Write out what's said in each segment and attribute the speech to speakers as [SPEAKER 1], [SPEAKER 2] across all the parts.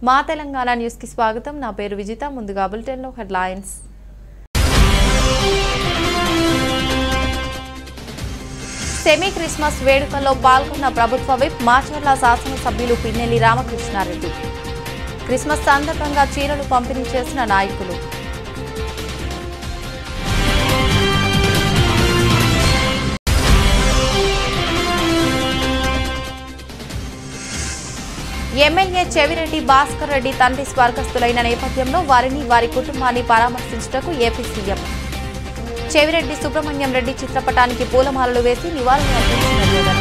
[SPEAKER 1] మా తెలంగాణ న్యూస్ కి స్వాగతం నా పేరు విజిత ముందుగా బులెటిన్ లో హెడ్లైన్స్ సెమీ క్రిస్మస్ వేడుకల్లో పాల్గొన్న ప్రభుత్వ విప్ మాచర్ల శాసనసభ్యులు పిన్నెల్లి రామకృష్ణారెడ్డి క్రిస్మస్ సందర్భంగా చీరలు పంపిణీ చేసిన నాయకులు ఎమ్మెల్యే చెవిరెడ్డి భాస్కర్ రెడ్డి తండ్రి స్వర్గస్థులైన నేపథ్యంలో వారిని వారి కుటుంబాన్ని పరామర్శించుటకు ఏపీ సీఎం చెవిరెడ్డి సుబ్రహ్మణ్యం రెడ్డి చిత్రపటానికి పూలమాలలు వేసి నివాళులు అర్పించిన జగన్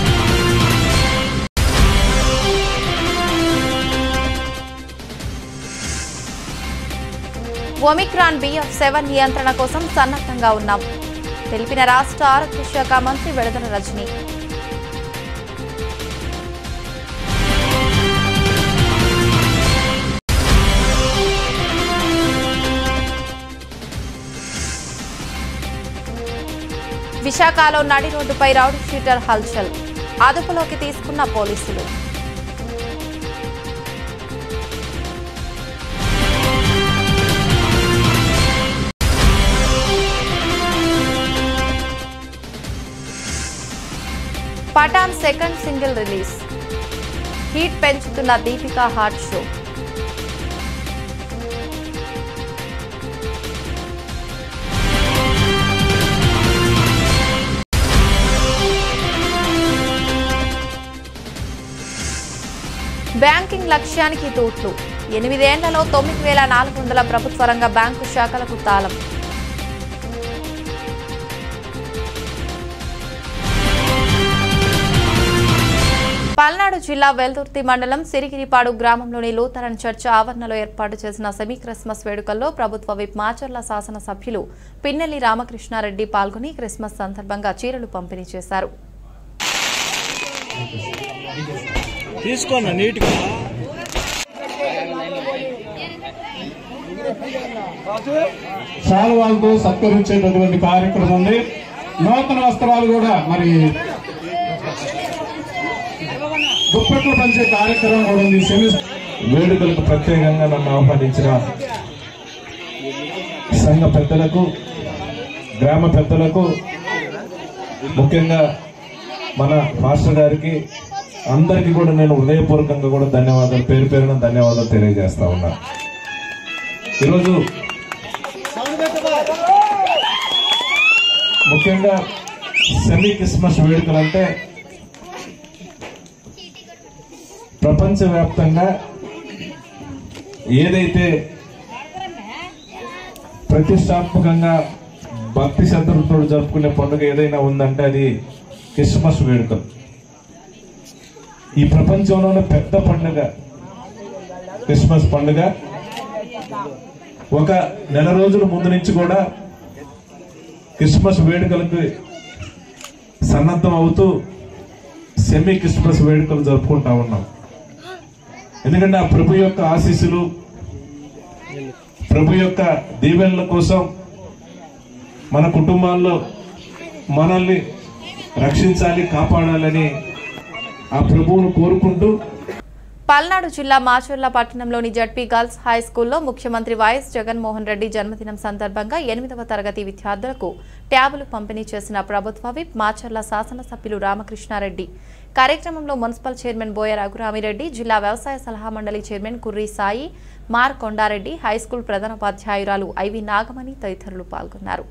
[SPEAKER 1] ఒమిక్రాన్ బిఎఫ్ సెవెన్ నియంత్రణ కోసం సన్నద్ధంగా ఉన్నాం తెలిపిన రాష్ట్ర ఆరోగ్య శాఖ మంత్రి విడుదల రజని విశాఖలో నడి రోడ్డుపై రౌడీ షీటర్ హల్చల్ అదుపులోకి తీసుకున్న పోలీసులు Pathaan second single release heat పెంచుతున్న దీపికా హార్ట్ షో బ్యాంకింగ్ లక్ష్యానికి తూట్లు ఎనిమిదేళ్లలో తొమ్మిది వేల నాలుగు వందల ప్రభుత్వ రంగ బ్యాంకు శాఖలకు తాళం పల్నాడు జిల్లా వెల్దుర్తి మండలం సిరిగిరిపాడు గ్రామంలోని లూథరన్ చర్చ్ ఆవరణలో ఏర్పాటు చేసిన సెమీ క్రిస్మస్ వేడుకల్లో ప్రభుత్వ విప్ మాచర్ల శాసన సభ్యులు పిన్నెల్లి రామకృష్ణారెడ్డి పాల్గొని క్రిస్మస్ సందర్భంగా చీరలు పంపిణీ చేశారు
[SPEAKER 2] తీసుకోండి నీట్గా
[SPEAKER 3] శాలువాలతో సత్కరించేటటువంటి కార్యక్రమం ఉంది నూతన వస్త్రాలు కూడా మరి దుప్పట్లు పంచే కార్యక్రమం కూడా ఉంది సెమీ
[SPEAKER 4] వేడుకలకు ప్రత్యేకంగా నన్ను ఆహ్వానించిన సంఘ పెద్దలకు గ్రామ పెద్దలకు ముఖ్యంగా మన మాస్టర్ గారికి అందరికీ కూడా నేను హృదయపూర్వకంగా కూడా ధన్యవాదాలు పేరు పేరున ధన్యవాదాలు తెలియజేస్తా ఉన్నా ఈరోజు ముఖ్యంగా సెమీ క్రిస్మస్ వేడుకలు అంటే ప్రపంచవ్యాప్తంగా ఏదైతే ప్రతిష్టాత్మకంగా భక్తి శ్రద్ధలతో జరుపుకునే పండుగ ఏదైనా ఉందంటే అది క్రిస్మస్ వేడుకలు ఈ ప్రపంచంలోనే పెద్ద పండుగ క్రిస్మస్ పండుగ ఒక నెల రోజుల ముందు నుంచి కూడా క్రిస్మస్ వేడుకలకు సన్నద్ధం అవుతూ సెమీ క్రిస్మస్ వేడుకలు జరుపుకుంటా ఉన్నాం ఎందుకంటే ఆ ప్రభు యొక్క ఆశీస్సులు ప్రభు యొక్క దీవెనల కోసం మన కుటుంబాల్లో మనల్ని రక్షించాలి కాపాడాలని ఆ ప్రభువును కోరుకుంటూ
[SPEAKER 1] పల్నాడు జిల్లా మాచర్ల పట్టణంలోని జడ్పీ గర్ల్స్ హై స్కూల్లో ముఖ్యమంత్రి వైఎస్ జగన్మోహన్ రెడ్డి జన్మదినం సందర్భంగా ఎనిమిదవ తరగతి విద్యార్థులకు ట్యాబులు పంపిణీ చేసిన ప్రభుత్వ విప్ మాచర్ల శాసనసభ్యులు రామకృష్ణారెడ్డి కార్యక్రమంలో మున్సిపల్ చైర్మన్ బోయ రఘురామిరెడ్డి జిల్లా వ్యవసాయ సలహా మండలి చైర్మన్ కుర్రి సాయి మార్ కొండారెడ్డి హైస్కూల్ ప్రధానోపాధ్యాయురాలు ఐవి నాగమణి తదితరులు పాల్గొన్నారు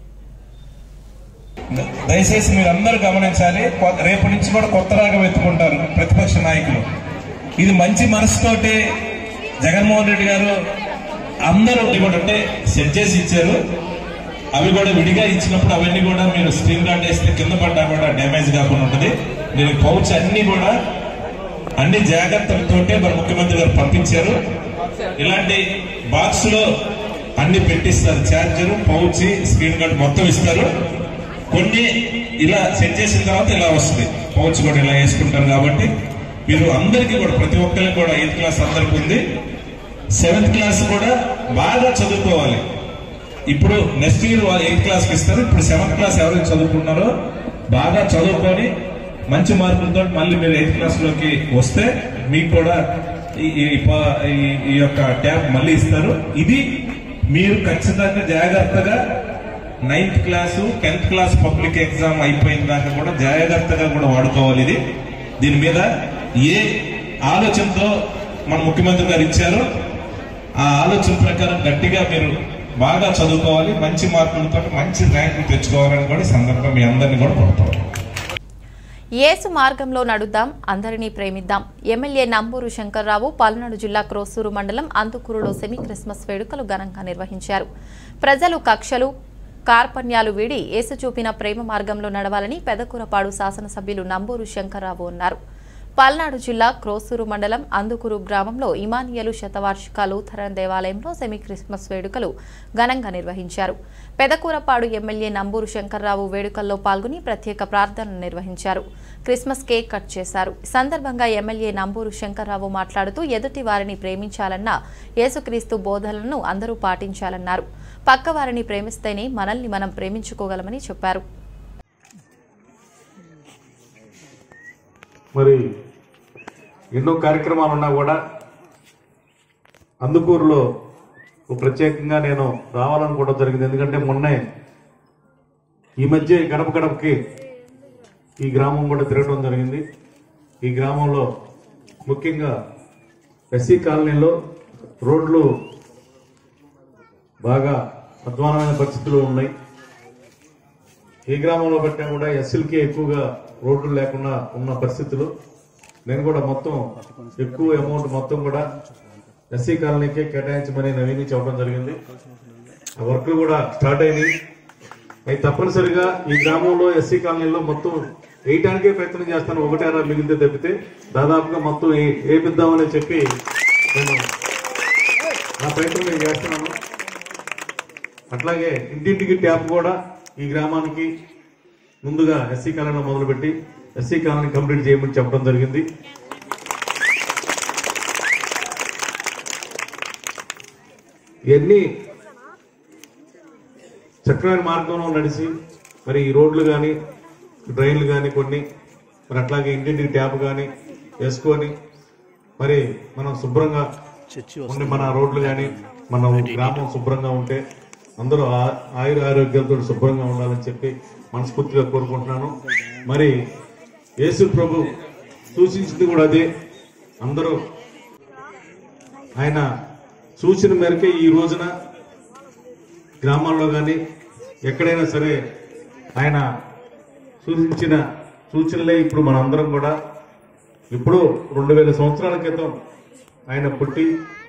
[SPEAKER 4] దయచేసి మీరు అందరూ గమనించాలి కొ- రేపు నుంచి కూడా కొత్త రాగం ఎత్తుకుంటారు ప్రతిపక్ష నాయకులు ఇది మంచి మనసుతోటి జగన్మోహన్ రెడ్డి గారు అందరూ కూడా అంటే సెట్ చేసి ఇచ్చారు అవి కూడా విడిగా ఇచ్చినప్పుడు అవన్నీ కూడా మీరు స్క్రీన్ గార్డ్ వేస్తే కింద పడ్డా కూడా డ్యామేజ్ కాకుండా ఉంటుంది దీనికి పౌచ్ అన్ని కూడా అన్ని జాగ్రత్తలతోటే మన ముఖ్యమంత్రి గారు పంపించారు ఇలాంటి బాక్స్ లో అన్ని పెట్టిస్తారు ఛార్జర్ పౌచ్ స్క్రీన్ గార్డ్ మొత్తం ఇస్తారు కొన్ని ఇలా సెట్ చేసిన తర్వాత ఇలా వస్తుంది పౌచ్ కూడా ఇలా వేసుకుంటారు కాబట్టి మీరు అందరికీ కూడా ప్రతి ఒక్కరికి కూడా ఎయిత్ క్లాస్ అందరికి ఉంది సెవెంత్ క్లాస్ కూడా బాగా చదువుకోవాలి ఇప్పుడు నెక్స్ట్ ఇయర్ వాళ్ళు ఎయిత్ క్లాస్ కి ఇస్తారు ఇప్పుడు సెవెంత్ క్లాస్ ఎవరైతే చదువుకుంటున్నారో బాగా చదువుకొని మంచి మార్కులతో మళ్ళీ మీరు ఎయిత్ క్లాస్ లోకి వస్తే మీకు కూడా ఈ- ఈ ప- ఈ- ఈ యొక్క ట్యాబ్ మళ్ళీ ఇస్తారు ఇది మీరు ఖచ్చితంగా జాగ్రత్తగా ninth class tenth class public exam అయిపోయిన దాకా కూడా జాగ్రత్తగా కూడా వాడుకోవాలి ఇది దీని మీద ఏ ఆలోచనతో మన ముఖ్యమంత్రి గారు ఇచ్చారో ఆ ఆలోచన ప్రకారం గట్టిగా మీరు బాగా చదువుకోవాలి మంచి మార్కులతో మంచి ర్యాంకులు తెచ్చుకోవాలని కూడా ఈ సందర్భం మీ అందరినీ కూడా కొడతాం
[SPEAKER 1] యేసు మార్గంలో నడుద్దాం అందరినీ ప్రేమిద్దాం ఎమ్మెల్యే నంబూరు శంకర్రావు పల్నాడు జిల్లా క్రోసూరు మండలం అందుకూరులో సెమీ క్రిస్మస్ వేడుకలు ఘనంగా నిర్వహించారు ప్రజలు కక్షలు కార్పణ్యాలు వీడి యేసు చూపిన ప్రేమ మార్గంలో నడవాలని పెదకూరపాడు శాసనసభ్యులు నంబూరు శంకర్రావు అన్నారు పల్నాడు జిల్లా క్రోసూరు మండలం అందుకూరు గ్రామంలో ఇమానియలు శతవార్షిక లూథరన్ దేవాలయంలో సెమీ క్రిస్మస్ వేడుకలు ఘనంగా నిర్వహించారు పెదకూరపాడు ఎమ్మెల్యే నంబూరు శంకర్రావు వేడుకల్లో పాల్గొని ప్రత్యేక ప్రార్థనలు నిర్వహించారు క్రిస్మస్ కేక్ కట్ చేశారు ఈ సందర్భంగా ఎమ్మెల్యే నంబూరు శంకర్రావు మాట్లాడుతూ ఎదుటి వారిని ప్రేమించాలన్న యేసుక్రీస్తు బోధనలను అందరూ పాటించాలన్నారు పక్క వారిని ప్రేమిస్తేనే మనల్ని మనం ప్రేమించుకోగలమని చెప్పారు
[SPEAKER 2] మరి ఎన్నో కార్యక్రమాలు ఉన్నా కూడా అందుకూరులో ఒక ప్రత్యేకంగా నేను రావాలనుకోవడం జరిగింది ఎందుకంటే మొన్నే ఈ మధ్య గడప గడపకి ఈ గ్రామం కూడా తిరగడం జరిగింది ఈ గ్రామంలో ముఖ్యంగా ఎస్సీ కాలనీలో రోడ్లు బాగా అధ్వానమైన పరిస్థితులు ఉన్నాయి ఏ గ్రామంలో పెట్టినా కూడా ఎస్సీలకి ఎక్కువగా రోడ్లు లేకుండా ఉన్న పరిస్థితులు నేను కూడా మొత్తం ఎక్కువ అమౌంట్ మొత్తం కూడా ఎస్సీ కాలనీకే కేటాయించమని నవీని చెప్పడం జరిగింది ఆ వర్క్లు కూడా స్టార్ట్ అయినాయి అవి తప్పనిసరిగా ఈ గ్రామంలో ఎస్సీ కాలనీలో మొత్తం వేయటానికే ప్రయత్నం చేస్తాను ఒకటే అరా మిగిలితే తప్పితే దాదాపుగా మొత్తం ఏ- వేపిద్దామని చెప్పి నేను నా ప్రయత్నం నేను చేస్తున్నాను అట్లాగే ఇంటింటికి ట్యాప్ కూడా ఈ గ్రామానికి ముందుగా ఎస్సీ కాలనీలో మొదలుపెట్టి ఎస్సీ కాలనీ కంప్లీట్ చేయమని చెప్పడం జరిగింది ఇవన్నీ చక్రమైన మార్గంలో నడిచి మరి ఈ రోడ్లు కానీ డ్రైన్లు కానీ కొన్ని మరి అట్లాగే ఇంటింటికి ట్యాప్ కానీ వేసుకొని మరి మనం శుభ్రంగా ఉండి మన రోడ్లు కానీ మన గ్రామం శుభ్రంగా ఉంటే అందరూ ఆ- ఆయుర ఆరోగ్యాలతో శుభ్రంగా ఉండాలని చెప్పి మనస్ఫూర్తిగా కోరుకుంటున్నాను మరి యేసు ప్రభు సూచించింది కూడా అదే అందరూ ఆయన సూచన మేరకే ఈ రోజున గ్రామాల్లో కానీ ఎక్కడైనా సరే ఆయన సూచించిన సూచనలే ఇప్పుడు మనందరం కూడా ఇప్పుడు రెండు వేల సంవత్సరాల క్రితం ఆయన పుట్టి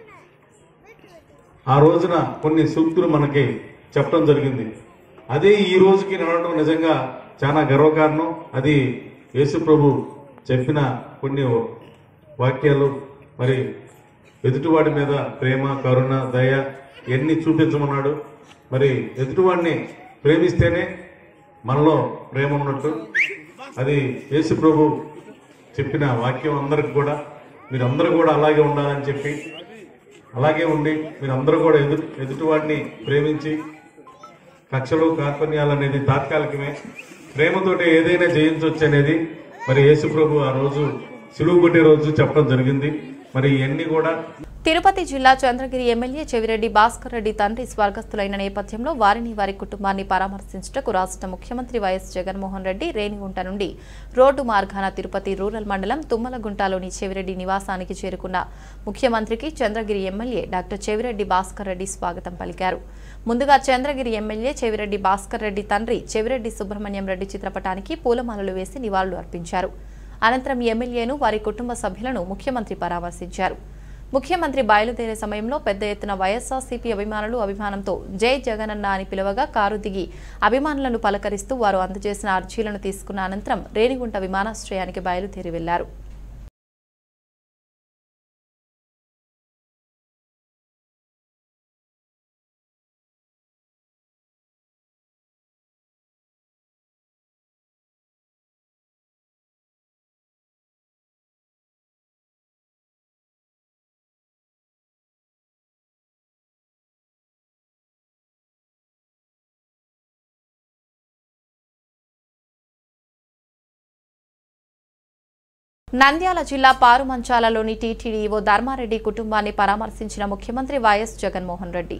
[SPEAKER 2] ఆ రోజున కొన్ని సూక్తులు మనకి చెప్పడం జరిగింది అదే ఈ రోజుకి నడవడం నిజంగా చాలా గర్వకారణం అది యేసు ప్రభు చెప్పిన కొన్ని వాక్యాలు మరి ఎదుటివాడి మీద ప్రేమ కరుణ దయ ఎన్ని చూపించమన్నాడు మరి ఎదుటివాడిని ప్రేమిస్తేనే మనలో ప్రేమ ఉన్నట్టు అది యేసు ప్రభు చెప్పిన వాక్యం అందరికి కూడా మీరందరూ కూడా అలాగే ఉండాలని చెప్పి అలాగే ఉండి మీరందరూ కూడా ఎదుటి ఎదుటివాడిని ప్రేమించి కక్షలు కార్పణ్యాలు అనేది తాత్కాలికమే ప్రేమతోటి ఏదైనా జయించవచ్చు అనేది మరి యేసు ప్రభు ఆ రోజు సిలువు కొట్టే రోజు చెప్పడం జరిగింది మరి ఇవన్నీ కూడా
[SPEAKER 1] తిరుపతి జిల్లా చంద్రగిరి ఎమ్మెల్యే చెవిరెడ్డి భాస్కర్ రెడ్డి తండ్రి స్వర్గస్థులైన నేపథ్యంలో వారిని వారి కుటుంబాన్ని పరామర్శించటకు రాష్ట్ర ముఖ్యమంత్రి వైఎస్ జగన్మోహన్ రెడ్డి రేణిగుంట నుండి రోడ్డు మార్గాన తిరుపతి రూరల్ మండలం తుమ్మలగుంటలోని చెవిరెడ్డి నివాసానికి చేరుకున్న ముఖ్యమంత్రికి చంద్రగిరి ఎమ్మెల్యే డాక్టర్ చెవిరెడ్డి భాస్కర్ రెడ్డి స్వాగతం పలికారు ముందుగా చంద్రగిరి ఎమ్మెల్యే చెవిరెడ్డి భాస్కర్ రెడ్డి తండ్రి చెవిరెడ్డి సుబ్రహ్మణ్యం రెడ్డి చిత్రపటానికి పూలమాలలు వేసి నివాళులు అర్పించారు అనంతరం ఎమ్మెల్యేను వారి కుటుంబ సభ్యులను ముఖ్యమంత్రి పరామర్శించారు ముఖ్యమంత్రి బయలుదేరే సమయంలో పెద్ద ఎత్తున వైఎస్ఆర్సీపీ అభిమానులు అభిమానంతో జై జగనన్న అని పిలవగా కారు దిగి అభిమానులను పలకరిస్తూ వారు అందజేసిన అర్జీలను తీసుకున్న అనంతరం రేణిగుంట విమానాశ్రయానికి బయలుదేరి వెళ్లారు నంద్యాల జిల్లా పారుమంచాలలోని టీటీడీఓ ధర్మారెడ్డి కుటుంబాన్ని పరామర్శించిన ముఖ్యమంత్రి వైఎస్ జగన్మోహన్ రెడ్డి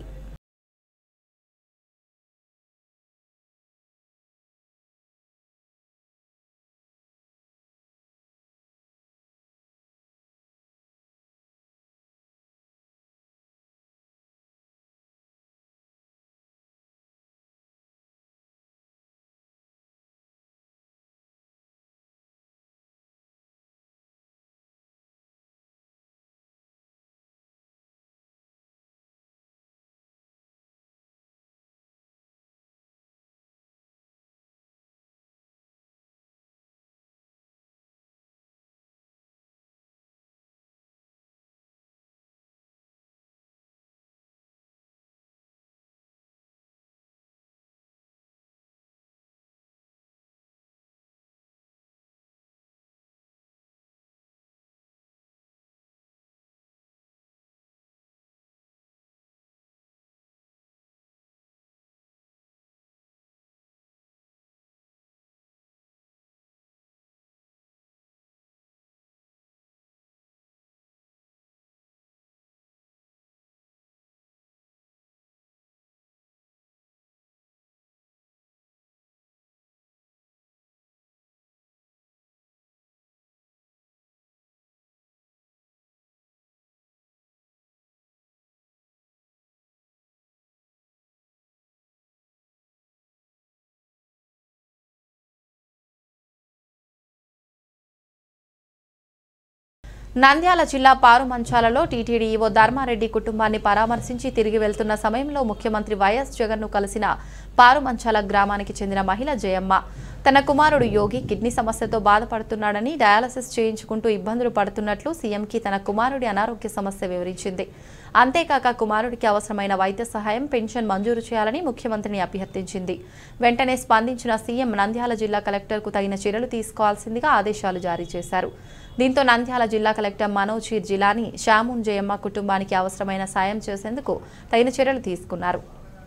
[SPEAKER 1] నంద్యాల జిల్లా పారుమంచాలలో టీటీడీఈఓ ధర్మారెడ్డి కుటుంబాన్ని పరామర్శించి తిరిగి వెళ్తున్న సమయంలో ముఖ్యమంత్రి వైఎస్ జగన్ను కలిసిన పారుమంచాల గ్రామానికి చెందిన మహిళ జయమ్మ తన కుమారుడు యోగి కిడ్నీ సమస్యతో బాధపడుతున్నాడని డయాలసిస్ చేయించుకుంటూ ఇబ్బందులు పడుతున్నట్లు సీఎంకి తన కుమారుడి అనారోగ్య సమస్య వివరించింది అంతేకాక కుమారుడికి అవసరమైన వైద్య సహాయం పెన్షన్ మంజూరు చేయాలని ముఖ్యమంత్రిని అభ్యర్థించింది వెంటనే స్పందించిన సీఎం నంద్యాల జిల్లా కలెక్టర్కు తగిన చర్యలు తీసుకోవాల్సిందిగా ఆదేశాలు జారీ చేశారు దీంతో నంద్యాల జిల్లా కలెక్టర్ మనోజ్ జిలాని శ్యామున్ జయమ్మ కుటుంబానికి అవసరమైన సాయం చేసేందుకు తగిన చర్యలు తీసుకున్నారు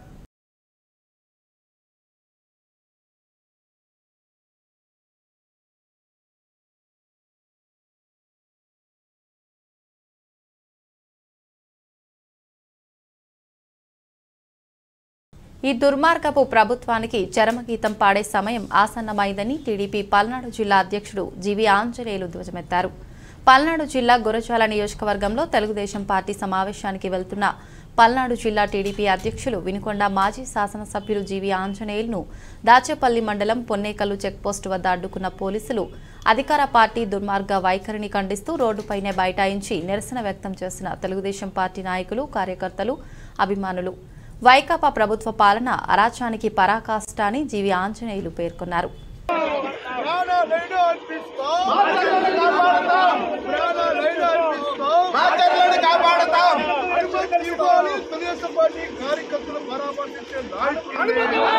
[SPEAKER 1] ఈ దుర్మార్గపు ప్రభుత్వానికి చరమగీతం పాడే సమయం ఆసన్నమైందని టీడీపీ పల్నాడు జిల్లా అధ్యక్షుడు జీవి ఆంజనేయులు ధ్వజమెత్తారు పల్నాడు జిల్లా గురజాల నియోజకవర్గంలో తెలుగుదేశం పార్టీ సమావేశానికి వెళ్తున్న పల్నాడు జిల్లా టీడీపీ అధ్యక్షులు వినుకొండ మాజీ శాసనసభ్యులు జీవి ఆంజనేయులను దాచేపల్లి మండలం పొన్నేకల్లు చెక్పోస్టు వద్ద అడ్డుకున్న పోలీసులు అధికార పార్టీ దుర్మార్గ వైఖరిని ఖండిస్తూ రోడ్డుపైనే బైఠాయించి నిరసన వ్యక్తం చేసిన తెలుగుదేశం పార్టీ నాయకులు కార్యకర్తలు అభిమానులు వైకాపా ప్రభుత్వ పాలన అరాచానికి పరాకాష్ట అని జీవి ఆంజనేయులు పేర్కొన్నారు
[SPEAKER 5] ప్రాణాలైనా అర్పిస్తాం కాపాడతాం ప్రాణాలైనా అర్పిస్తాం
[SPEAKER 6] మాచర్లను కాపాడతాం
[SPEAKER 5] అనుమతి ఇవ్వాలి తెలుగుదేశం పార్టీ కార్యకర్తలు పరామర్శించే నాయకులు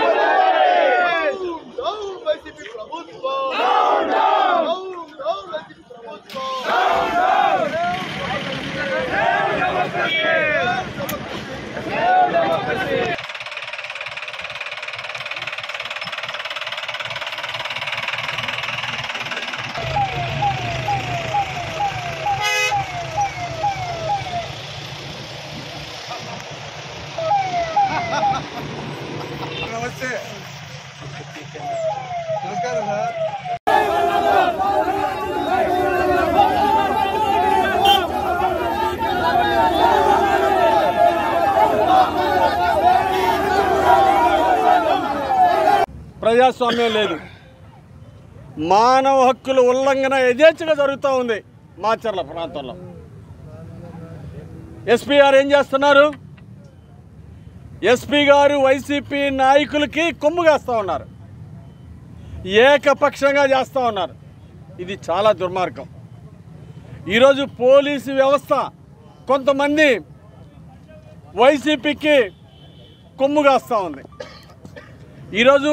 [SPEAKER 5] డౌన్ వైసీపీ ప్రభుత్వం డౌన్ డౌన్ వైసీపీ ప్రభుత్వం
[SPEAKER 6] నమస్తే నమస్కారం సార్
[SPEAKER 7] ప్రజాస్వామ్యం లేదు మానవ హక్కుల ఉల్లంఘన యథేచ్ఛగా జరుగుతూ ఉంది మాచర్ల ప్రాంతంలో ఎస్పీ గారు ఏం చేస్తున్నారు ఎస్పీ గారు వైసీపీ నాయకులకి కొమ్ము కాస్తూ ఉన్నారు ఏకపక్షంగా చేస్తూ ఉన్నారు ఇది చాలా దుర్మార్గం ఈరోజు పోలీసు వ్యవస్థ కొంతమంది వైసీపీకి కొమ్ము కాస్తూ ఉంది ఈరోజు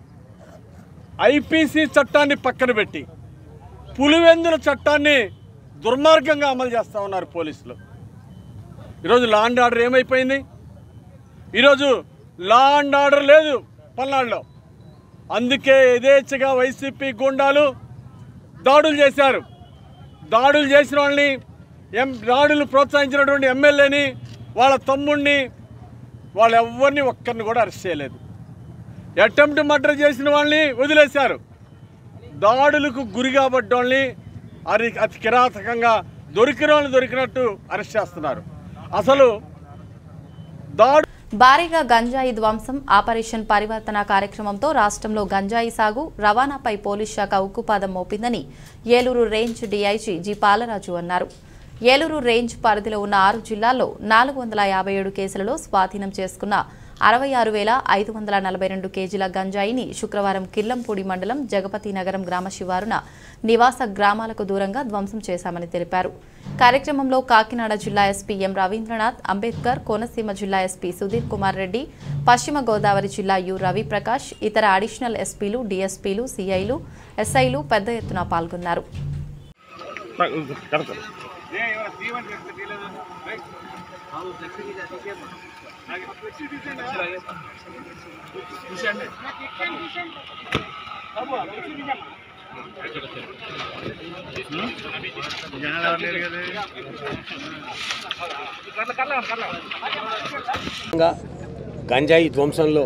[SPEAKER 7] ఐపీసీ చట్టాన్ని పక్కన పెట్టి పులివెందుల చట్టాన్ని దుర్మార్గంగా అమలు చేస్తూ ఉన్నారు పోలీసులు ఈరోజు లా అండ్ ఆర్డర్ ఏమైపోయింది ఈరోజు లా అండ్ ఆర్డర్ లేదు పల్నాడులో అందుకే యథేచ్ఛగా వైసీపీ గుండాలు దాడులు చేశారు దాడులు చేసిన వాళ్ళని ఎం దాడులు ప్రోత్సహించినటువంటి ఎమ్మెల్యేని వాళ్ళ తమ్ముడిని వాళ్ళ ఎవరిని ఒక్కరిని కూడా అరెస్ట్ చేయలేదు అటెంప్ట్ మర్డర్ చేసిన వాళ్ళని వదిలేశారు దాడులకు గురి కాబడ్డ వాళ్ళని అరి అతి కిరాతకంగా దొరికిన వాళ్ళని దొరికినట్టు అరెస్ట్ చేస్తున్నారు అసలు దాడు
[SPEAKER 1] భారీగా గంజాయి ధ్వంసం ఆపరేషన్ పరివర్తన కార్యక్రమంతో రాష్ట్రంలో గంజాయి సాగు రవాణాపై పోలీస్ శాఖ ఉక్కుపాదం మోపిందని Eluru range DIG G Palaraju అన్నారు ఏలూరు రేంజ్ పరిధిలో ఉన్న ఆరు జిల్లాల్లో నాలుగు వందల యాభై ఏడు కేసులలో స్వాధీనం చేసుకున్న అరవై ఆరు వేల ఐదు వందల నలభై రెండు కేజీల గంజాయిని శుక్రవారం కిల్లంపూడి మండలం జగపతి నగరం గ్రామ శివారున నివాస గ్రామాలకు దూరంగా ధ్వంసం చేశామని తెలిపారు కార్యక్రమంలో కాకినాడ జిల్లా ఎస్పీ ఎం రవీంద్రనాథ్ అంబేద్కర్ కోనసీమ జిల్లా ఎస్పీ సుధీర్ కుమార్ రెడ్డి పశ్చిమ గోదావరి జిల్లా యు రవిప్రకాష్ ఇతర అడిషనల్ ఎస్పీలు డీఎస్పీలు సిఐలు ఎస్ఐలు పెద్ద ఎత్తున పాల్గొన్నారు
[SPEAKER 8] ముఖ్యంగా గంజాయి ధ్వంసంలో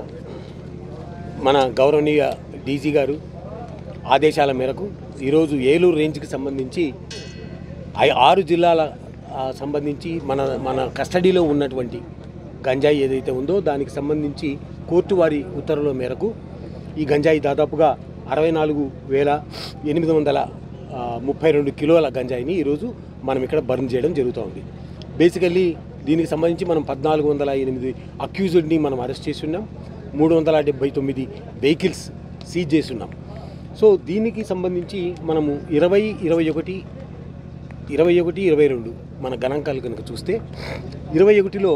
[SPEAKER 8] మన గౌరవనీయ డీజీ గారు ఆదేశాల మేరకు ఈరోజు ఏలూరు రేంజ్కి సంబంధించి ఐ- ఆరు జిల్లాల ఆ, సంబంధించి మన మన కస్టడీలో ఉన్నటువంటి గంజాయి ఏదైతే ఉందో దానికి సంబంధించి కోర్టు వారి ఉత్తర్వుల మేరకు ఈ గంజాయి దాదాపుగా అరవై నాలుగు వేల ఎనిమిది వందల ఆ, ముప్పై రెండు కిలోల గంజాయిని ఈరోజు మనం ఇక్కడ బర్న్ చేయడం జరుగుతోంది బేసికల్లీ దీనికి సంబంధించి మనం పద్నాలుగు వందల ఎనిమిది అక్యూజ్డ్ని మనం అరెస్ట్ చేసి ఉన్నాం మూడు వందల డెబ్బై తొమ్మిది వెహికల్స్ సీజ్ చేసి ఉన్నాం సో దీనికి సంబంధించి మనము ఇరవై ఇరవై ఒకటి ఇరవై ఒకటి ఇరవై రెండు మన గణాంకాలు కనుక చూస్తే ఇరవై ఒకటిలో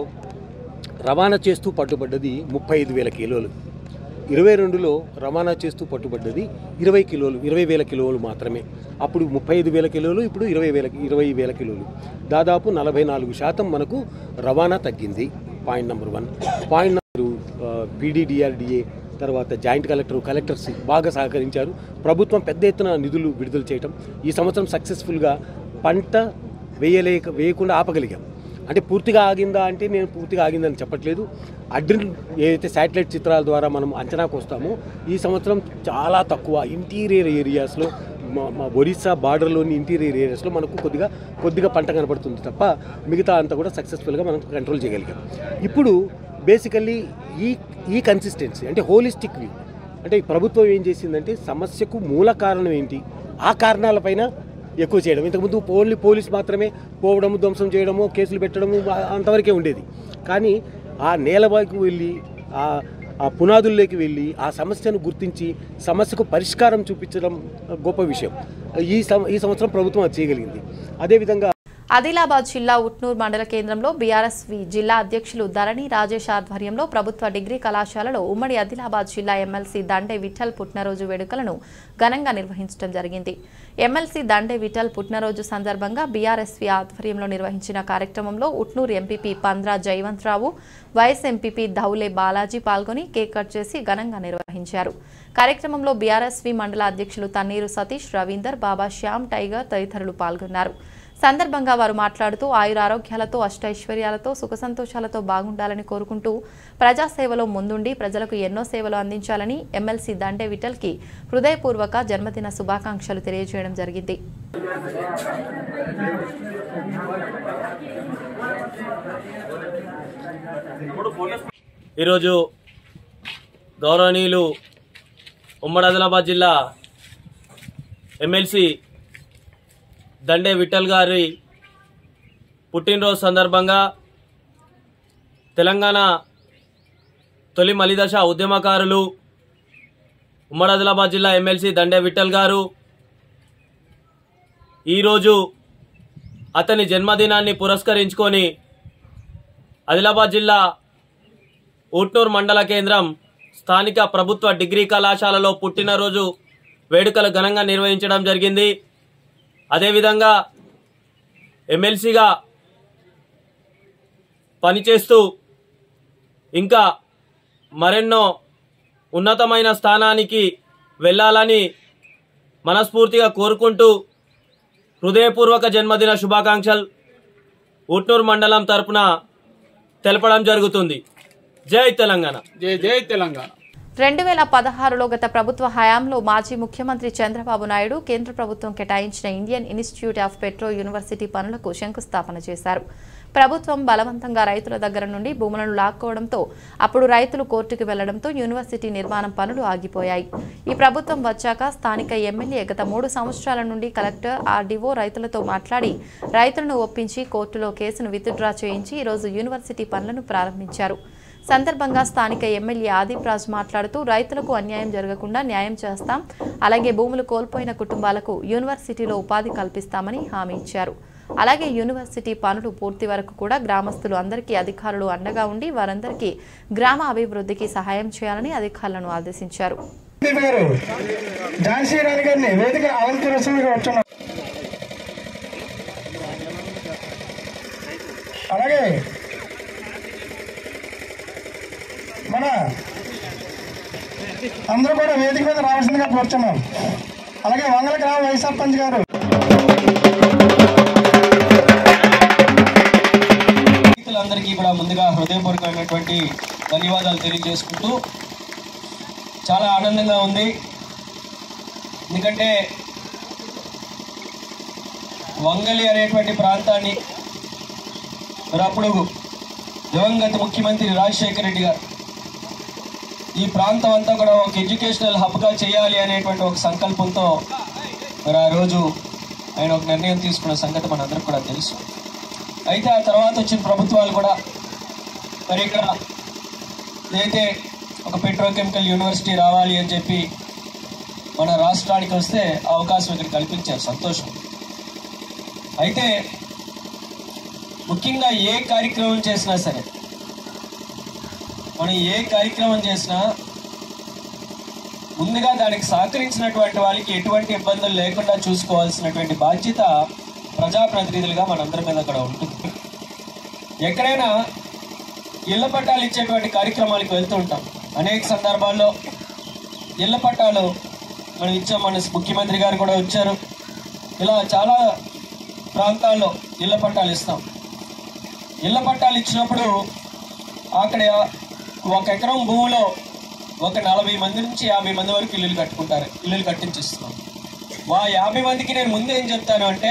[SPEAKER 8] రవాణా చేస్తూ పట్టుబడ్డది ముప్పై ఐదు వేల కిలోలు ఇరవై రెండులో రవాణా చేస్తూ పట్టుబడ్డది ఇరవై కిలోలు ఇరవై వేల కిలోలు మాత్రమే అప్పుడు ముప్పై ఐదు వేల కిలోలు ఇప్పుడు ఇరవై వేల ఇరవై వేల కిలోలు దాదాపు నలభై నాలుగు శాతం మనకు రవాణా తగ్గింది point number one point number PD DRDA తర్వాత జాయింట్ కలెక్టర్ కలెక్టర్స్ బాగా సహకరించారు ప్రభుత్వం పెద్ద ఎత్తున నిధులు విడుదల చేయటం ఈ సంవత్సరం సక్సెస్ఫుల్గా పంట వేయలేక వేయకుండా ఆపగలిగాం అంటే పూర్తిగా ఆగిందా అంటే నేను పూర్తిగా ఆగిందని చెప్పట్లేదు అడ్రిన్ ఏదైతే శాటిలైట్ చిత్రాల ద్వారా మనం అంచనాకు వస్తామో ఈ సంవత్సరం చాలా తక్కువ ఇంటీరియర్ ఏరియాస్లో మా మా ఒరిస్సా బార్డర్లోని ఇంటీరియర్ ఏరియాస్లో మనకు కొద్దిగా కొద్దిగా పంట కనపడుతుంది తప్ప మిగతా అంతా కూడా సక్సెస్ఫుల్గా మనం కంట్రోల్ చేయగలిగాం ఇప్పుడు బేసికల్లీ ఈ ఈ కన్సిస్టెన్సీ అంటే హోలిస్టిక్ వ్యూ అంటే ఈ ప్రభుత్వం ఏం చేసిందంటే సమస్యకు మూల కారణం ఏంటి ఆ కారణాలపైన ఎక్కువ చేయడం ఇంతకుముందు ఓన్లీ పోలీస్ మాత్రమే పోవడము ధ్వంసం చేయడము కేసులు పెట్టడము ఆ- అంతవరకే ఉండేది కానీ ఆ నేలబాకి వెళ్ళి ఆ ఆ పునాదుల్లోకి వెళ్ళి ఆ సమస్యను గుర్తించి సమస్యకు పరిష్కారం చూపించడం గొప్ప విషయం ఈ సం ఈ సంవత్సరం ప్రభుత్వం అది చేయగలిగింది అదేవిధంగా
[SPEAKER 1] ఆదిలాబాద్ జిల్లా ఉట్నూర్ మండల కేంద్రంలో బీఆర్ఎస్వి జిల్లా అధ్యక్షులు ధరణి రాజేష్ ఆధ్వర్యంలో ప్రభుత్వ డిగ్రీ కళాశాలలో ఉమ్మడి ఆదిలాబాద్ జిల్లా ఎమ్మెల్సీ దండే విఠల్ పుట్టినరోజు వేడుకలను ఘనంగా నిర్వహించడం జరిగింది ఎమ్మెల్సీ దండే విఠల్ పుట్టినరోజు సందర్భంగా బీఆర్ఎస్వి ఆధ్వర్యంలో నిర్వహించిన కార్యక్రమంలో Utnoor MPP Pandra Jayavanth Rao vice MPP Dhaule Balaji పాల్గొని కేక్ కట్ చేసి ఘనంగా నిర్వహించారు కార్యక్రమంలో బీఆర్ఎస్వి మండల అధ్యక్షులు తన్నీరు సతీష్ రవీందర్ బాబా శ్యామ్ టైగర్ తదితరులు పాల్గొన్నారు సందర్భంగా వారు మాట్లాడుతూ ఆయురారోగ్యాలతో అష్టైశ్వర్యాలతో సుఖ సంతోషాలతో బాగుండాలని కోరుకుంటూ ప్రజాసేవలో ముందుండి ప్రజలకు ఎన్నో సేవలు అందించాలని ఎమ్మెల్సీ దండే విఠల్కి హృదయపూర్వక జన్మదిన శుభాకాంక్షలు తెలియజేయడం జరిగింది
[SPEAKER 9] ఈరోజు గౌరవనీయులు ఉమ్మడి ఆదిలాబాద్ జిల్లా ఎమ్మెల్సీ దండే విఠల్ గారి పుట్టినరోజు సందర్భంగా తెలంగాణ తొలి మలిదశ ఉద్యమకారులు ఉమ్మడి ఆదిలాబాద్ జిల్లా ఎమ్మెల్సీ దండే విఠల్ గారు ఈరోజు అతని జన్మదినాన్ని పురస్కరించుకొని ఆదిలాబాద్ జిల్లా ఊట్నూరు మండల కేంద్రం స్థానిక ప్రభుత్వ డిగ్రీ కళాశాలలో పుట్టినరోజు వేడుకలు ఘనంగా నిర్వహించడం జరిగింది అదేవిధంగా ఎమ్మెల్సీగా పనిచేస్తూ ఇంకా మరెన్నో ఉన్నతమైన స్థానానికి వెళ్ళాలని మనస్ఫూర్తిగా కోరుకుంటూ హృదయపూర్వక జన్మదిన శుభాకాంక్షలు ఉట్నూరు మండలం తరపున తెలపడం జరుగుతుంది జై తెలంగాణ
[SPEAKER 3] జై జై తెలంగాణ
[SPEAKER 1] రెండు వేల పదహారులో గత ప్రభుత్వ హయాంలో మాజీ ముఖ్యమంత్రి చంద్రబాబు నాయుడు కేంద్ర ప్రభుత్వం కేటాయించిన Indian institute of petro university పనులకు శంకుస్థాపన చేశారు ప్రభుత్వం బలవంతంగా రైతుల దగ్గర నుండి భూములను లాక్కోవడంతో అప్పుడు రైతులు కోర్టుకు వెళ్లడంతో యూనివర్సిటీ నిర్మాణం పనులు ఆగిపోయాయి ఈ ప్రభుత్వం వచ్చాక స్థానిక ఎమ్మెల్యే గత మూడు సంవత్సరాల నుండి కలెక్టర్ ఆర్డీఓ రైతులతో మాట్లాడి రైతులను ఒప్పించి కోర్టులో కేసును విత్డ్రా చేయించి ఈరోజు యూనివర్సిటీ పనులను ప్రారంభించారు సందర్భంగా స్థానిక ఎమ్మెల్యే ఆదిప్ రాజ్ మాట్లాడుతూ రైతులకు అన్యాయం జరగకుండా న్యాయం చేస్తాం అలాగే భూములు కోల్పోయిన కుటుంబాలకు యూనివర్సిటీలో ఉపాధి కల్పిస్తామని హామీ ఇచ్చారు అలాగే యూనివర్సిటీ పనులు పూర్తి వరకు కూడా గ్రామస్తులు అందరికీ అధికారులు అండగా ఉండి వారందరికీ గ్రామ అభివృద్ధికి సహాయం చేయాలని అధికారులను ఆదేశించారు
[SPEAKER 6] గారు ఝాన్సీ రాణి గారిని వేదిక అలంకరించడానికి వచ్చున్నారు అలాగే మన అందరూ కూడా వేదిక మీద రావాల్సిందిగా కోరుచున్నాం అలాగే వంగల గ్రామ వైస్ సర్పంచ్ గారు
[SPEAKER 10] రైతులందరికీ కూడా ముందుగా హృదయపూర్వకమైనటువంటి ధన్యవాదాలు తెలియజేసుకుంటూ చాలా ఆనందంగా ఉంది ఎందుకంటే వంగలి అనేటువంటి ప్రాంతాన్ని మరి అప్పుడు దివంగత ముఖ్యమంత్రి రాజశేఖర రెడ్డి గారు ఈ ప్రాంతం అంతా కూడా ఒక ఎడ్యుకేషనల్ హబ్గా చేయాలి అనేటువంటి ఒక సంకల్పంతో మరి ఆ రోజు ఆయన ఒక నిర్ణయం తీసుకున్న సంగతి మనందరికి కూడా తెలుసు అయితే ఆ తర్వాత వచ్చిన ప్రభుత్వాలు కూడా మరి ఇక్కడ ఏదైతే ఒక పెట్రోకెమికల్ యూనివర్సిటీ రావాలి అని చెప్పి మన రాష్ట్రానికి వస్తే ఆ అవకాశం ఇక్కడ కల్పించారు సంతోషం అయితే ముఖ్యంగా ఏ కార్యక్రమం చేసినా సరే మనం ఏ కార్యక్రమం చేసినా ముందుగా దానికి సహకరించినటువంటి వాళ్ళకి ఎటువంటి ఇబ్బందులు లేకుండా చూసుకోవాల్సినటువంటి బాధ్యత ప్రజాప్రతినిధులుగా మనందరి మీద అక్కడ ఉంటుంది ఎక్కడైనా ఇళ్ల పట్టాలు ఇచ్చేటువంటి కార్యక్రమాలకు వెళ్తూ ఉంటాం అనేక సందర్భాల్లో ఇళ్ల పట్టాలు మనం ఇచ్చాం మన ముఖ్యమంత్రి గారు కూడా వచ్చారు ఇలా చాలా ప్రాంతాల్లో ఇళ్ల పట్టాలు ఇస్తాం ఇళ్ల పట్టాలు ఇచ్చినప్పుడు అక్కడ ఒక ఎకరం భూమిలో ఒక నలభై మంది నుంచి యాభై మంది వరకు ఇల్లులు కట్టుకుంటారు ఇల్లులు కట్టించిస్తున్నాం వా యాభై మందికి నేను ముందు ఏం చెప్తాను అంటే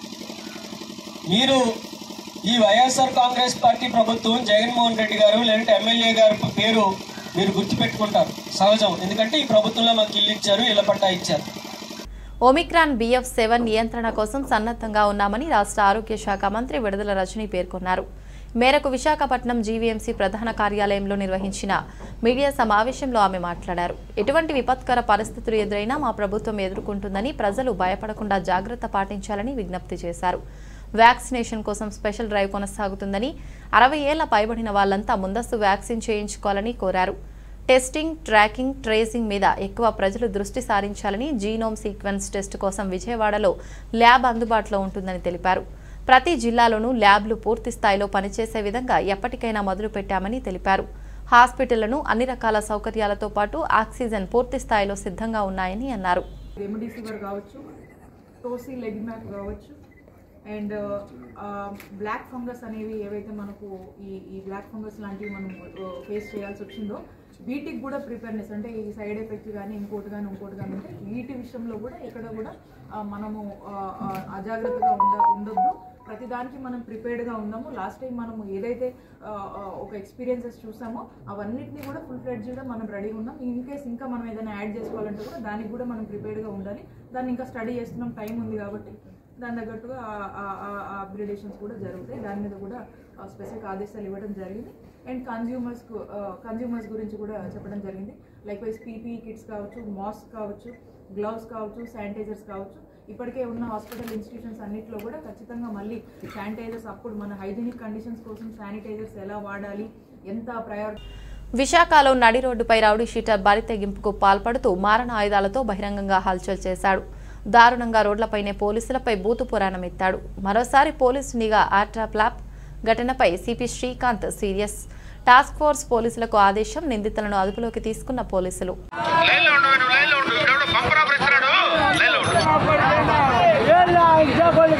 [SPEAKER 10] మీరు ఈ వైఎస్ఆర్ కాంగ్రెస్ పార్టీ ప్రభుత్వం జగన్మోహన్ రెడ్డి గారు లేదంటే ఎమ్మెల్యే గారి పేరు మీరు గుర్తుపెట్టుకుంటారు సహజం ఎందుకంటే ఈ ప్రభుత్వంలో మాకు ఇల్లు ఇచ్చారు ఇళ్ల పట్టా ఇచ్చారు
[SPEAKER 1] ఒమిక్రాన్ బిఎఫ్ సెవెన్ నియంత్రణ కోసం సన్నద్ధంగా ఉన్నామని రాష్ట్ర ఆరోగ్య శాఖ మంత్రి విడుదల రజని పేర్కొన్నారు మేరకు విశాఖపట్నం జీవీఎంసీ ప్రధాన కార్యాలయంలో నిర్వహించిన మీడియా సమావేశంలో ఆమె మాట్లాడారు ఎటువంటి విపత్కర పరిస్థితులు ఎదురైనా మా ప్రభుత్వం ఎదుర్కొంటుందని ప్రజలు భయపడకుండా జాగ్రత్త పాటించాలని విజ్ఞప్తి చేశారు వ్యాక్సినేషన్ కోసం స్పెషల్ డ్రైవ్ కొనసాగుతుందని అరవై ఏళ్ల పైబడిన వాళ్లంతా ముందస్తు వ్యాక్సిన్ చేయించుకోవాలని కోరారు టెస్టింగ్ ట్రాకింగ్ ట్రేసింగ్ మీద ఎక్కువ ప్రజలు దృష్టి సారించాలని జీనోమ్ సీక్వెన్స్ టెస్ట్ కోసం విజయవాడలో ల్యాబ్ అందుబాటులో ఉంటుందని తెలిపారు ప్రతి జిల్లాలోనూ ల్యాబ్లు పూర్తి స్థాయిలో పనిచేసే విధంగా ఎప్పటికైనా మొదలుపెట్టామని తెలిపారు హాస్పిటళ్లను అన్ని రకాల సౌకర్యాలతో పాటు ఆక్సిజన్ పూర్తి స్థాయిలో సిద్ధంగా ఉన్నాయని అన్నారు
[SPEAKER 11] రెమిడిసివర్ కావచ్చు టోసీ లెగ్మాక్ కావచ్చు అండ్ బ్లాక్ ఫంగస్ అనేవి ఏవైతే మనకు ఈ ఈ బ్లాక్ ఫంగస్ లాంటివి మనం ఫేస్ చేయాల్సి వచ్చిందో వీటికి కూడా ప్రిపేర్నెస్ అంటే ఈ సైడ్ ఎఫెక్ట్ కానీ ఇంకోటి కానీ ఇంకోటి కానీ ఉంటే వీటి విషయంలో కూడా ఇక్కడ కూడా ఆ, మనము ఆ, ఆ, అజాగ్రత్తగా ఉండ ఉండొద్దు ప్రతిదానికి మనం ప్రిపేర్డ్గా ఉన్నాము లాస్ట్ టైం మనము ఏదైతే ఆ, ఆ, ఒక ఎక్స్పీరియన్సెస్ చూసామో అవన్నిటిని కూడా ఫుల్ ఫ్లెడ్జ్గా మనం రెడీగా ఉన్నాం ఇన్ కేస్ ఇంకా మనం ఏదైనా యాడ్ చేసుకోవాలంటే కూడా దానికి కూడా మనం ప్రిపేర్డ్గా ఉండాలి దాన్ని ఇంకా స్టడీ చేస్తున్నాం టైం ఉంది కాబట్టి దాని తగ్గట్టుగా ఆ అప్గ్రేడేషన్స్ కూడా జరుగుతాయి దాని మీద కూడా స్పెసిఫిక్ ఆదేశాలు ఇవ్వడం జరిగింది అండ్ కన్జ్యూమర్స్ కన్జ్యూమర్స్ గురించి కూడా చెప్పడం జరిగింది లైక్ వైజ్ పీపీ కిట్స్ కావచ్చు మాస్క్ కావచ్చు గ్లవ్స్ కావచ్చు శానిటైజర్స్ కావచ్చు ఇప్పటికే ఉన్న హాస్పిటల్ ఇన్స్టిట్యూషన్స్ అన్నింటిలో కూడా ఖచ్చితంగా మళ్ళీ శానిటైజర్స్ అప్పుడు మన హైజీనిక్ కండిషన్స్ కోసం శానిటైజర్స్ ఎలా వాడాలి ఎంత ప్రయారిటీ
[SPEAKER 1] విశాఖలో నడి రోడ్డుపై రౌడీ షీటర్ బరి తెగింపుకు పాల్పడుతూ మారణ ఆయుధాలతో బహిరంగంగా హల్చల్ చేశాడు దారుణంగా రోడ్లపైనే పోలీసులపై బూతు పురాణం ఎత్తాడు మరోసారి పోలీసు నిఘా ఆర్ట్రాప్ ల్యాబ్ ఘటనపై CP Srikanth serious task force పోలీసులకు ఆదేశం నిందితులను అదుపులోకి తీసుకున్న పోలీసులు
[SPEAKER 6] లైన్లో ఉండు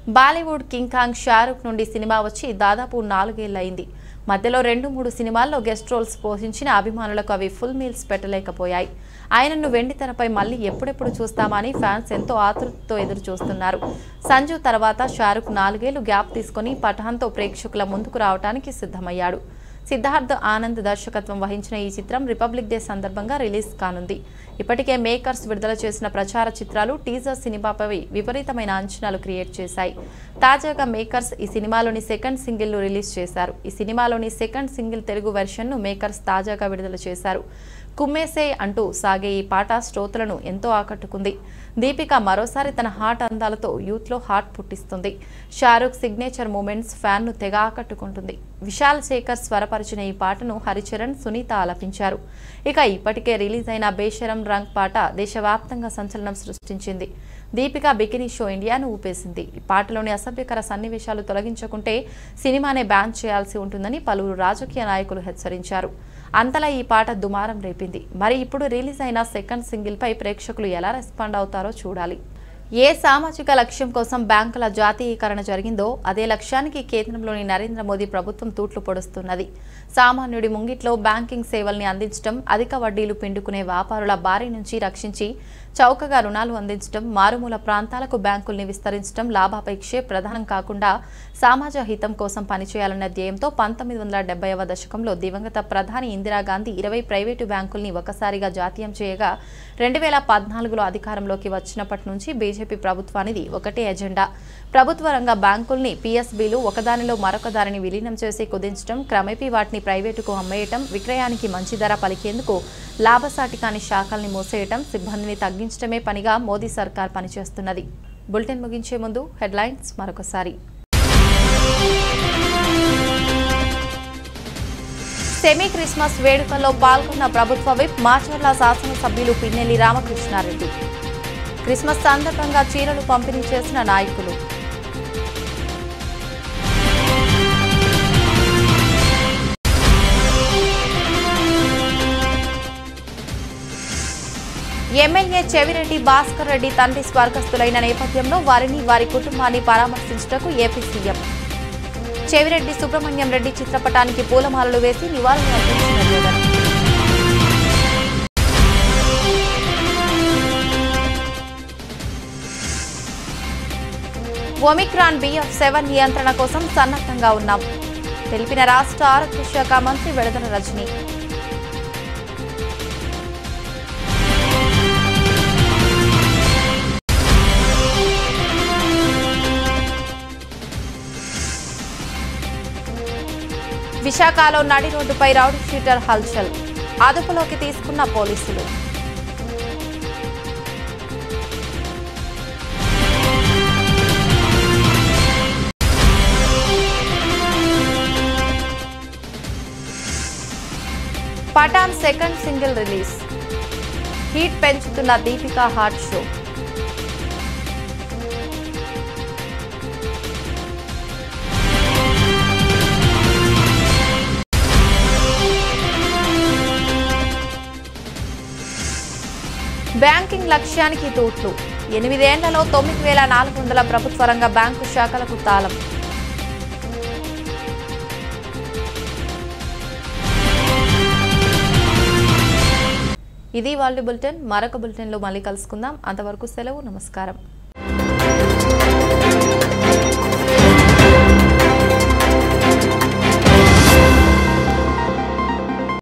[SPEAKER 1] బాలీవుడ్ కింగ్ కాంగ్ షారుఖ్ నుండి సినిమా వచ్చి దాదాపు నాలుగేళ్లయింది మధ్యలో రెండు మూడు సినిమాల్లో గెస్ట్ రోల్స్ పోషించిన అభిమానులకు అవి ఫుల్ మీల్స్ పెట్టలేకపోయాయి ఆయనను వెండి తెరపై మళ్ళీ ఎప్పుడెప్పుడు చూస్తామని ఫ్యాన్స్ ఎంతో ఆతృతతో ఎదురు చూస్తున్నారు సంజు తర్వాత షారుఖ్ నాలుగేళ్లు గ్యాప్ తీసుకొని పఠాన్తో ప్రేక్షకుల ముందుకు రావడానికి సిద్ధమయ్యాడు సిద్ధార్థ్ ఆనంద్ దర్శకత్వం వహించిన ఈ చిత్రం రిపబ్లిక్ డే సందర్భంగా రిలీజ్ కానుంది ఇప్పటికే మేకర్స్ విడుదల చేసిన ప్రచార చిత్రాలు టీజర్ సినిమాపై విపరీతమైన అంచనాలు క్రియేట్ చేశాయి తాజాగా మేకర్స్ ఈ సినిమాలోని సెకండ్ సింగిల్ను రిలీజ్ చేశారు ఈ సినిమాలోని సెకండ్ సింగిల్ తెలుగు వెర్షన్ను మేకర్స్ తాజాగా విడుదల చేశారు కుమ్మేసే అంటూ సాగే ఈ పాట శ్రోతలను ఎంతో ఆకట్టుకుంది దీపిక మరోసారి తన హాట్ అందాలతో యూత్లో హాట్ పుట్టిస్తుంది షారూఖ్ సిగ్నేచర్ మూమెంట్స్ ఫ్యాన్ను తెగ ఆకట్టుకుంటుంది విశాల్ శేఖర్ స్వరపరిచిన ఈ పాటను హరిచరణ్ సునీత ఆలపించారు ఇక ఇప్పటికే రిలీజ్ అయిన బేషరం రంగ్ పాట దేశవ్యాప్తంగా సంచలనం సృష్టించింది దీపిక బికినీ షో ఇండియాను ఊపేసింది ఈ పాటలోని అసభ్యకర సన్నివేశాలు తొలగించకుంటే సినిమానే బ్యాన్ చేయాల్సి ఉంటుందని పలువురు రాజకీయ నాయకులు హెచ్చరించారు అంతలా ఈ పాట దుమారం రేపింది మరి ఇప్పుడు రిలీజ్ అయిన సెకండ్ సింగిల్ పై ప్రేక్షకులు ఎలా రెస్పాండ్ అవుతారో చూడాలి ఏ సామాజిక లక్ష్యం కోసం బ్యాంకుల జాతీయీకరణ జరిగిందో అదే లక్ష్యానికి కేంద్రంలోని నరేంద్ర మోదీ ప్రభుత్వం తూట్లు పొడుస్తున్నది సామాన్యుడి ముంగిట్లో బ్యాంకింగ్ సేవల్ని అందించడం అధిక వడ్డీలు పిండుకునే వ్యాపారుల బారి నుంచి రక్షించి చౌకగా రుణాలు అందించడం మారుమూల ప్రాంతాలకు బ్యాంకుల్ని విస్తరించడం లాభాపేక్షే ప్రధానం కాకుండా సమాజ హితం కోసం పనిచేయాలన్న ధ్యేయంతో పంతొమ్మిది వందల డెబ్బైవ దశకంలో దివంగత ప్రధాని ఇందిరాగాంధీ ఇరవై ప్రైవేటు బ్యాంకుల్ని ఒకసారిగా జాతీయం చేయగా రెండు వేల పద్నాలుగులో అధికారంలోకి వచ్చినప్పటి నుంచి బీజేపీ ప్రభుత్వానిది ఒకటే ఎజెండా ప్రభుత్వ రంగ బ్యాంకుల్ని పీఎస్బీలు ఒకదానిలో మరొక దానిని విలీనం చేసి కుదించడం క్రమేపీ వాటిని ప్రైవేటుకు అమ్మేయటం విక్రయానికి మంచి ధర పలికేందుకు లాభసాటి కాని శాఖల్ని మూసేయటం సిబ్బందిని తగ్గించడమే పనిగా మోదీ సర్కార్ పనిచేస్తున్నది బులెటిన్ ముగించే ముందు హెడ్లైన్స్ మరొకసారి సెమీ క్రిస్మస్ వేడుకల్లో పాల్గొన్న ప్రభుత్వ విప్ మాచర్ల శాసనసభ్యులు పిన్నెల్లి రామకృష్ణారెడ్డి క్రిస్మస్ సందర్భంగా చీరలు పంపిణీ చేసిన నాయకులు ఎమ్మెల్యే చెవిరెడ్డి భాస్కర్ రెడ్డి తండ్రి స్వర్గస్థులైన నేపథ్యంలో వారిని వారి కుటుంబాన్ని పరామర్శించటకు ఏపీ సీఎం చెవిరెడ్డి సుబ్రహ్మణ్యం రెడ్డి చిత్రపటానికి పూలమాలలు వేసి నివాళులు అర్పించిన జగన్ ఒమిక్రాన్ బిఎఫ్ సెవెన్ నియంత్రణ కోసం సన్నద్ధంగా ఉన్నాం తెలిపిన రాష్ట్ర ఆరోగ్య శాఖ మంత్రి విడుదల రజని విశాఖలో నడి రోడ్డుపై రౌడీ షీటర్ హల్చల్ అదుపులోకి తీసుకున్న పోలీసులు Pathaan second single release heat పెంచుతున్న దీపికా హార్ట్ షో బ్యాంకింగ్ లక్ష్యానికి తూట్లు ఎనిమిదేళ్లలో తొమ్మిది వేల నాలుగు వందల ప్రభుత్వ రంగ బ్యాంకు శాఖలకు తాళం ఇది వాళ్ళ బులెటిన్ మరొక బులెటిన్లో మళ్ళీ కలుసుకుందాం అంతవరకు సెలవు నమస్కారం